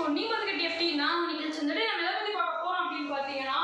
So நீ பார்த்துக்க TFT நான் நிகழ்ச்சி வந்துட்டு நம்ம எதை பற்றி பார்க்க போகிறோம் அப்படின்னு பார்த்தீங்கன்னா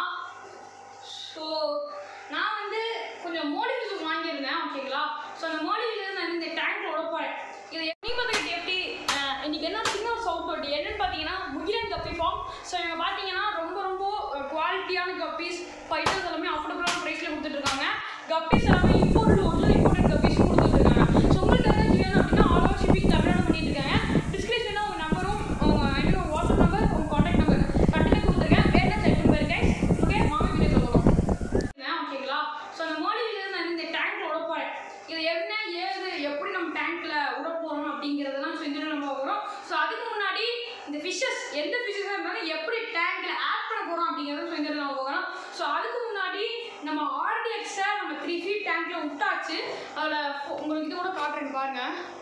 ஸோ நான் வந்து கொஞ்சம் மோடிஃபிகேஷன் வாங்கியிருந்தேன் ஓகேங்களா ஸோ அந்த மோடிஃபிகேஷன் நான் இந்த டேங்க்ல விட போகிறேன் இது நீ பார்த்துக்க டிஎஃப்டி இன்னைக்கு என்ன சின்ன சவுட் அவுட் என்னன்னு பார்த்தீங்கன்னா முகிலன் கப்பி ஃபார்ம் ஸோ இவங்க பார்த்தீங்கன்னா ரொம்ப ரொம்ப குவாலிட்டியான கப்பீஸ் ஃபைட்டர்ஸ் எல்லாமே அஃபோர்டபுளான ப்ரைஸில் கொடுத்துட்ருக்காங்க கப்பீஸ் எல்லாமே இம்போர்ட் ஒன்று இம்போர்ட்டட் கப்பீஸ் கொடுத்துட்ருக்காங்க ஸோ உங்களுக்கு ஏதாச்சும் வேணும் அப்படின்னா ஆல் ஓவர் ஷிப்பிங் தமிழ்நாடு பண்ணிட்டு இருக்காங்க டிஸ்கிரிப்ஷனில் உங்கள் நம்பரும் உங்க ஐ வாட்ஸ்அப் நம்பர் உங்கள் காண்டாக்ட் நம்பர் கண்டிப்பாக கொடுத்துருக்கேன் வேணா செக் பண்ணி பாருங்க ஓகே வாங்க வீடியோ போகலாம் ஓகேங்களா ஸோ அந்த மாடியில் நான் இந்த டேங்க்ல விட போகிறேன் இது என்ன ஏது எப்படி நம்ம டேங்க்ல விட போகிறோம் அப்படிங்கிறதெல்லாம் செஞ்சு நம்ம வரும் ஸோ அதுக்கு முன்னாடி இந்த ஃபிஷ்ஷஸ் எந்த ஃபிஷ்ஷஸாக இருந்தாலும் எப்படி டேங்க்ல ஆட் பண்ண போகிறோம் அப்படிங்கிறத செஞ்சு நம்ம போகிறோம் ஸோ அதுக்கு முன்னாடி நம்ம ஆர்டிஎக்ஸை நம்ம த்ரீ ஃபீட் டேங்க்ல விட்டாச்சு அதில் உங்களுக்கு இது கூட காட்டுறேன் பாருங்க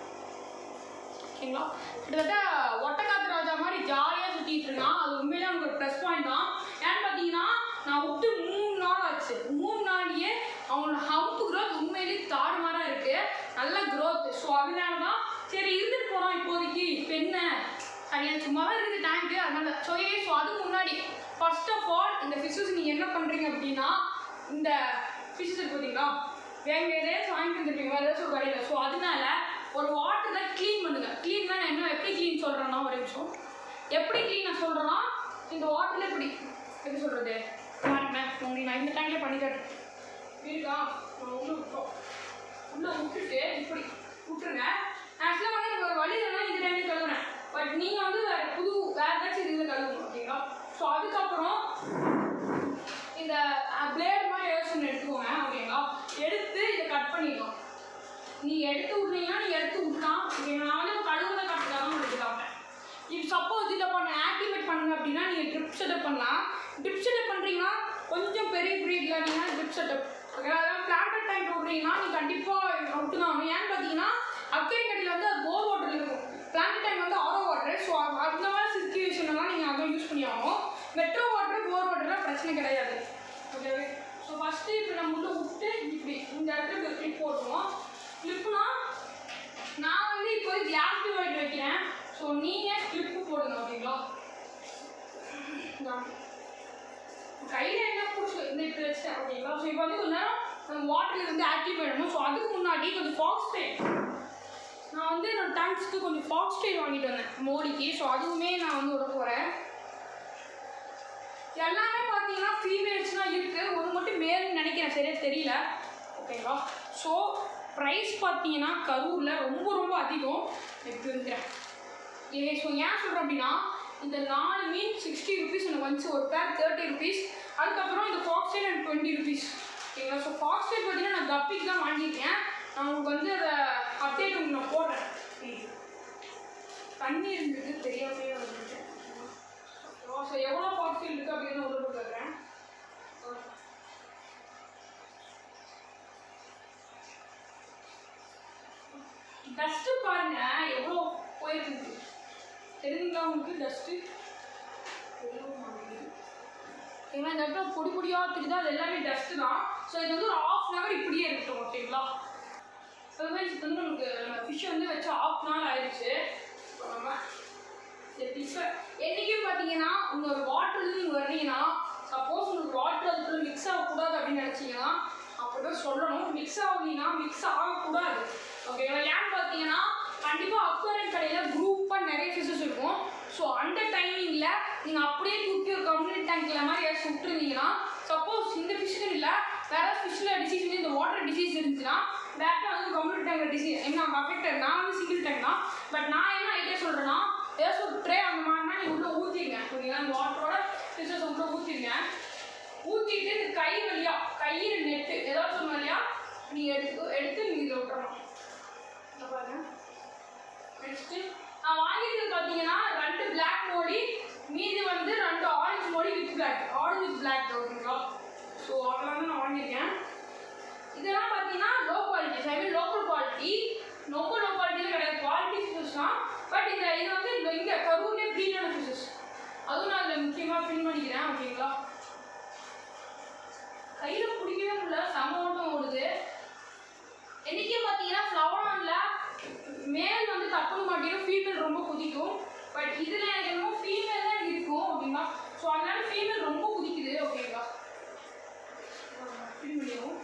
ஓகேங்களா கிட்டத்தட்ட ஒட்டக்காத்து ராஜா மாதிரி ஜாலியாக சுற்றிட்டு இருந்தான் அது உண்மையிலே அவனுக்கு ஒரு ப்ளஸ் பாயிண்ட் தான் ஏன்னு பார்த்தீங்கன்னா நான் விட்டு மூணு நாள் ஆச்சு மூணு நாள்லயே அவனோட ஹம்ப் க்ரோத் உண்மையிலேயே தாறுமாறாக இருக்கு நல்ல க்ரோத் ஸோ அதனால தான் சரி இருந்துட்டு போகிறோம் இப்போதைக்கு இப்போ என்ன சரியா சும்மா தான் இருக்குது டேங்க்கு அதனால ஸோ ஏ ஸோ அதுக்கு முன்னாடி ஃபர்ஸ்ட் ஆஃப் ஆல் இந்த ஃபிஷ்ஷஸ் நீங்கள் என்ன பண்ணுறீங்க அப்படின்னா இந்த ஃபிஷ்ஷஸ் இருக்கு பார்த்தீங்களா வேங்க ஏதாச்சும் வாங்கிட்டு வந்துருப்பீங்க வேறு ஏதாச்சும் ஒரு கடையில் ஸோ அதனால ஒரு வாட்டரில் க்ளீன் பண்ணுங்க க்ளீன் நான் என்ன எப்படி க்ளீன் சொல்கிறேன்னா ஒரு நிமிஷம் எப்படி க்ளீன் நான் சொல்கிறேன்னா இந்த வாட்டரில் இப்படி எப்படி சொல்கிறது பாருங்க உங்களுக்கு நான் இந்த டைமில் பண்ணி காட்டுறேன் இருக்கா நான் உள்ள விட்டோம் உள்ள விட்டுட்டு இப்படி விட்டுருங்க ஆக்சுவலாக வந்து எனக்கு ஒரு வழி இல்லைன்னா இந்த டைமில் கழுவுறேன் பட் நீங்கள் வந்து வேறு புது வேறு ஏதாச்சும் இதில் கழுவணும் ஓகேங்களா ஸோ அதுக்கப்புறம் இந்த பிளேட் மாதிரி ஏதாச்சும் எடுத்துக்கோங்க ஓகேங்களா எடுத்து இதை கட் பண்ணிடலாம் நீ எடுத்து விட்றீங்கன்னா நீ எடுத்து விட்டுலாம் ஓகேங்களா நான் வந்து கழுவுறத கட்டுக்காக தான் எடுத்து காட்டுறேன் இப்போ சப்போஸ் இதை பண்ண ஆக்டிவேட் பண்ணுங்க அப்படின்னா நீங்கள் ட்ரிப் செட்டப் பண்ணலாம் ட்ரிப் செட்டப் பண்ணுறீங்கன்னா கொஞ்சம் பெரிய ப்ரீடில் நீங்கள் ட்ரிப் செட்டப் ஓகே அதாவது பிளான்டட் டைம் விட்றீங்கன்னா நீ கண்டிப்பாக விட்டு தான் ஆகணும். ஏன்னு பார்த்தீங்கன்னா அக்கறை கட்டியில் வந்து அது போர் வாட்டர் இருக்கும் பிளான்ட் டைம் வந்து ஆரோ வாட்டர் ஸோ அந்த மாதிரி சுச்சுவேஷன்லாம் நீங்கள் அதை யூஸ் பண்ணி ஆகணும் மெட்ரோ வாட்டர் போர் வாட்டர்லாம் பிரச்சனை கிடையாது ஓகேவே ஸோ ஃபஸ்ட்டு இப்போ நம்ம உள்ள விட்டு இப்படி இந்த இடத்துல கிளிப் போட்டுருவோம் கிளிப்னா நான் வந்து இப்போ கிளாஸ் டிவைட் வைக்கிறேன் ஸோ நீங்கள் கிளிப்பு போடுங்க ஓகேங்களா இந்தா. கையில் என்ன பிடிச்சி இந்த இப்படி வச்சுட்டேன் ஓகேங்களா ஸோ இப்போ வந்து கொஞ்ச நேரம் நம்ம வாட்டரில் வந்து ஆக்டிவ் பண்ணணும் ஸோ அதுக்கு முன்னாடி கொஞ்சம் ஃபாக்ஸ் டைம் நான் வந்து என்னோட டேங்க்ஸ்க்கு கொஞ்சம் ஃபாக்ஸ் டைல் வாங்கிட்டு வந்தேன் மோடிக்கு ஸோ அதுவுமே நான் வந்து விட போகிறேன் எல்லாமே பார்த்தீங்கன்னா ஃபீமேல்ஸ் தான் இருக்குது ஒரு மட்டும் மேல்னு நினைக்கிறேன் சரியா தெரியல ஓகேங்களா ஸோ ப்ரைஸ் பார்த்தீங்கன்னா கரூரில் ரொம்ப ரொம்ப அதிகம் எப்படி இருக்கிறேன் ஏ ஸோ ஏன் சொல்கிறேன் அப்படின்னா இந்த நாலு மீன் சிக்ஸ்டி ருபீஸ் எனக்கு வந்துச்சு ஒரு பேர் தேர்ட்டி ருபீஸ் அதுக்கப்புறம் இந்த ஃபாக்ஸ்டைல் எனக்கு டுவெண்ட்டி ருபீஸ் ஓகேங்களா ஸோ ஃபாக்ஸ்டைல் பார்த்தீங்கன்னா நான் கப்பிக்கு தான் வாங்கியிருக்கேன் நான் உங்களுக்கு வந்து அதை அப்டேட் உங்களுக்கு நான் போடுறேன் ம். தண்ணி இருந்தது தெரியாமே வந்துட்டு ஸோ எவ்வளோ ஃபாக்ஸ்டைல் இருக்குது அப்படின்னு உள்ள போட்டு வைக்கிறேன் டஸ்ட்டு பாருங்க எவ்வளோ போயிருக்கு தெரியுங்களா உங்களுக்கு டஸ்ட்டு ஏன்னா இந்த இடத்துல பொடி பொடியாக தெரியுதா அது எல்லாமே டஸ்ட்டு தான் ஸோ இது வந்து ஒரு ஆஃப் அன் ஹவர் இப்படியே இருக்கட்டும் ஓகேங்களா ஸோ இப்போ வந்து நமக்கு நம்ம ஃபிஷ் வந்து வச்சு ஆஃப் அன் ஹவர் ஆயிடுச்சு இப்போ நம்ம இந்த ஃபிஷ்ஷை என்றைக்கும் பார்த்தீங்கன்னா உங்கள் ஒரு வாட்டர்லேருந்து நீங்கள் வர்றீங்கன்னா சப்போஸ் உங்களுக்கு வாட்டர் அதுக்குள்ள மிக்ஸ் ஆகக்கூடாது அப்படின்னு நினச்சிங்கன்னா அப்படி தான் சொல்லணும் மிக்ஸ் ஆகுனீங்கன்னா மிக்ஸ் ஆகக்கூடாது ஓகேவா ஏன்னு பார்த்தீங்கன்னா கண்டிப்பாக அக்வரன் கடையில் குரூப்பாக நிறைய ஃபிஷஸ் இருக்கும் ஸோ அந்த டைமிங்கில் நீங்கள் அப்படியே தூக்கி ஒரு கம்யூனிட்டி டேங்க்கில் மாதிரி ஏதாச்சும் விட்டுருந்தீங்கன்னா சப்போஸ் இந்த ஃபிஷ்ஷுக்கு இல்லை வேறு ஃபிஷ்ஷில் டிசீஸ் வந்து இந்த வாட்டர் டிசீஸ் இருந்துச்சுன்னா டேரெக்டாக வந்து கம்யூனிட்டி டேங்கில் டிசீஸ் என்ன அஃபெக்டட் நான் வந்து சிங்கிள் டேங்க் தான் பட் நான் என்ன ஐடியா சொல்கிறேன்னா ஏதாச்சும் ஒரு ட்ரே அந்த மாதிரினா நீங்கள் உள்ளே ஊற்றிருங்க ஓகேங்களா அந்த வாட்டரோட ஃபிஷ்ஷஸ் உள்ளே ஊற்றிருங்க ஊற்றிட்டு இந்த கை வழியா கையில் நெட்டு ஏதாச்சும் வழியா நீங்கள் எடுத்து எடுத்து நீங்கள் இதில் விட்டுறணும் இதை பாருங்க நெக்ஸ்ட்டு நான் வாங்கிட்டு பார்த்தீங்கன்னா ரெண்டு பிளாக் மோடி மீதி வந்து ரெண்டு ஆரஞ்சு மோடி with black orange with black ஓகேங்களா ஸோ அதெல்லாம் தான் நான் வாங்கியிருக்கேன் இதெல்லாம் பார்த்தீங்கன்னா low quality I mean local quality ரொம்ப லோ குவாலிட்டியில் கிடையாது குவாலிட்டி ஃபிஷஸ் தான் பட் இந்த இது வந்து இங்கே கரூர்லேயே க்ளீனான ஃபிஷஸ் அதுவும் நான் அதில் முக்கியமாக க்ளீன் பண்ணிக்கிறேன் ஓகேங்களா கையில் பிடிக்கவே முடியல செம ஓட்டம் ஓடுது என்னைக்கே பார்த்தீங்கன்னா ஃப்ளவரானில் மேல் வந்து தப்புன்னு மாட்டிடும் ஃபீமேல் ரொம்ப குதிக்கும் பட் இதில் எனக்கு என்னமோ ஃபீமேல் ஸோ அதனால ஃபீமேல் ரொம்ப குதிக்குது ஓகேங்களா இது முடியும்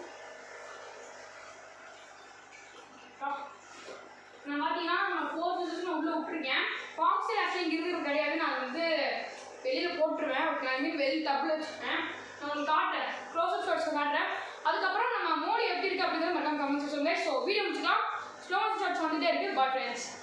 நான் பார்த்தீங்கன்னா நான் ஃபோர் ஃபிஷஸ் நான் உள்ளே விட்டுருக்கேன் பாக்ஸில் ஆக்சுவலி இங்கே இருக்கிறது கிடையாது நான் அதை வந்து வெளியில் போட்டுருவேன் ஓகே ஐ மீன் வெளியில் டப்பில் வச்சுருக்கேன் நான் உங்களுக்கு காட்டுறேன் க்ளோசப் ஷார்ட்ஸ் காட்டுறேன் அதுக்கப்புறம் நம்ம மோடி எப்படி இருக்குது அப்படிங்கிறத மட்டும் கமெண்ட் சொல்லுங்கள் ஸோ வீடியோ முடிச்சுக்கலாம் ஸ்லோ ஷார்ட்ஸ் வந்துட்டே இருக்குது பட் ஃப்ரெண்ட்ஸ்